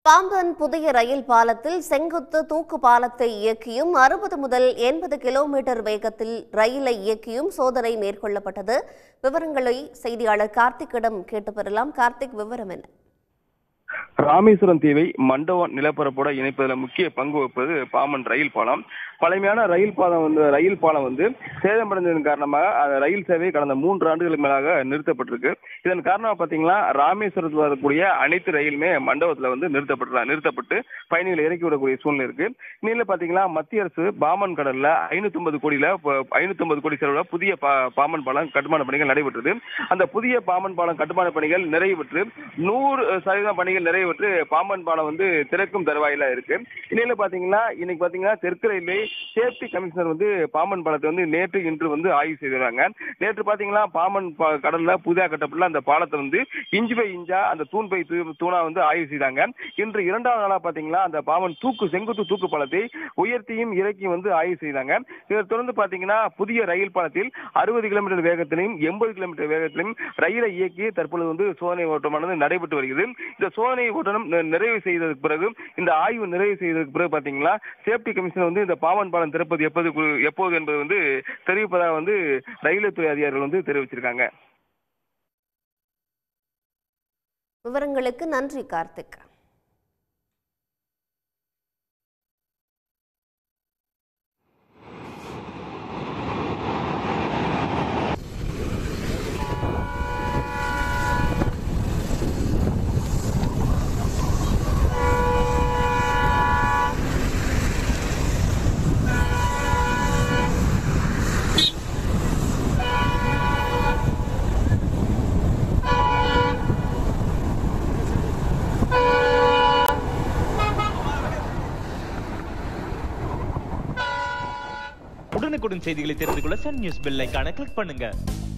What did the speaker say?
பாம்பன் புதிய ரயில் பாலத்தில் செங்குத்து தூக்கு பாலத்தை இயக்கியும் அறுபது முதல் எண்பது கிலோமீட்டர் வேகத்தில் ரயிலை இயக்கியும் சோதனை மேற்கொள்ளப்பட்டது விவரங்களை செய்தியாளர் கார்த்திக்கிடம் கேட்டு பெறலாம் கார்த்திக் விவரம் என்ன ராமேஸ்வரம் தீவை மண்டபம் நிலப்பரப்போட இணைப்பதில் முக்கிய பங்கு வகிப்பது பாம்பன் ரயில் பாலம் பழமையான ரயில் பாலம் வந்து ரயில் பாலம் வந்து சேதமடைந்ததன் காரணமாக அந்த ரயில் சேவை கடந்த மூன்று ஆண்டுகளுக்கு மேலாக நிறுத்தப்பட்டிருக்கு இதன் காரணமாக பார்த்தீங்கன்னா ராமேஸ்வரத்தில் வரக்கூடிய அனைத்து ரயிலுமே மண்டபத்தில் வந்து நிறுத்தப்பட்டு நிறுத்தப்பட்டு பயணிகளை இறக்கி விடக்கூடிய சூழ்நிலை இருக்கு இந்நிலையில் பார்த்தீங்கன்னா மத்திய அரசு பாமன் கடல்ல ஐநூத்தி கோடியில ஐநூத்தி கோடி செலவுல புதிய பா- பாம்பன் பாலம் கட்டுமான பணிகள் நடைபெற்றது அந்த புதிய பாம்பன் பாலம் கட்டுமான பணிகள் நிறைவு பெற்று நூறு சதவீதம் பணிகள் நிறைவு பெற்று பாம்பன் பாலம் வந்து திறக்கும் தருவாயில இருக்கு இந்நிலையில பாத்தீங்கன்னா இன்னைக்கு பாத்தீங்கன்னா தெற்கு ரயில்வே சேஃப்டி கமிஷனர் வந்து பாம்பன் பாலத்தை வந்து நேற்று இன்று வந்து ஆய்வு செய்திருக்காங்க நேற்று பாத்தீங்கன்னா பாம்பன் பா- கடல்ல புதிதாக கட்டப்பட்டுள்ள அந்த பாலத்தை வந்து இன்ச் பை இன்ச்சா அந்த தூண் பை தூ- தூணா வந்து ஆய்வு செய்தாங்க இன்று இரண்டாவது நாளா பாத்தீங்கன்னா அந்த பாம்பன் தூக்கு செங்குத்து தூக்கு பாலத்தை உயர்த்தியும் இறக்கியும் வந்து ஆய்வு செய்தாங்க இதை தொடர்ந்து பாத்தீங்கன்னா புதிய ரயில் பாலத்தில் அறுபது கிலோமீட்டர் வேகத்திலும் எண்பது கிலோமீட்டர் வேகத்திலும் ரயிலை இயக்கி தற்பொழுது வந்து சோதனை ஓட்டமானது நடைபெற்று வருகிறது இந்த சோதனை ஓட்டம் நி- நிறைவு செய்ததற்கு பிறகு இந்த ஆய்வு நிறைவு செய்ததற்கு பிறகு பாத்தீங்கன்னா சேஃப்டி கமிஷன் வந்து இந்த பாம்பன் பாலம் திறப்பது எப்போது கு- எப்போது என்பது வந்து தெரிவிப்பதாக வந்து ரயில்வே துறை அதிகாரிகள் வந்து தெரிவிச்சிருக்காங்க விவரங்களுக்கு நன்றி கார்த்திக் உடனுக்குடன் செய்திகளை தெரிந்து கொள்ள சன் நியூஸ் பெல் ஐகானை கிளிக் பண்ணுங்க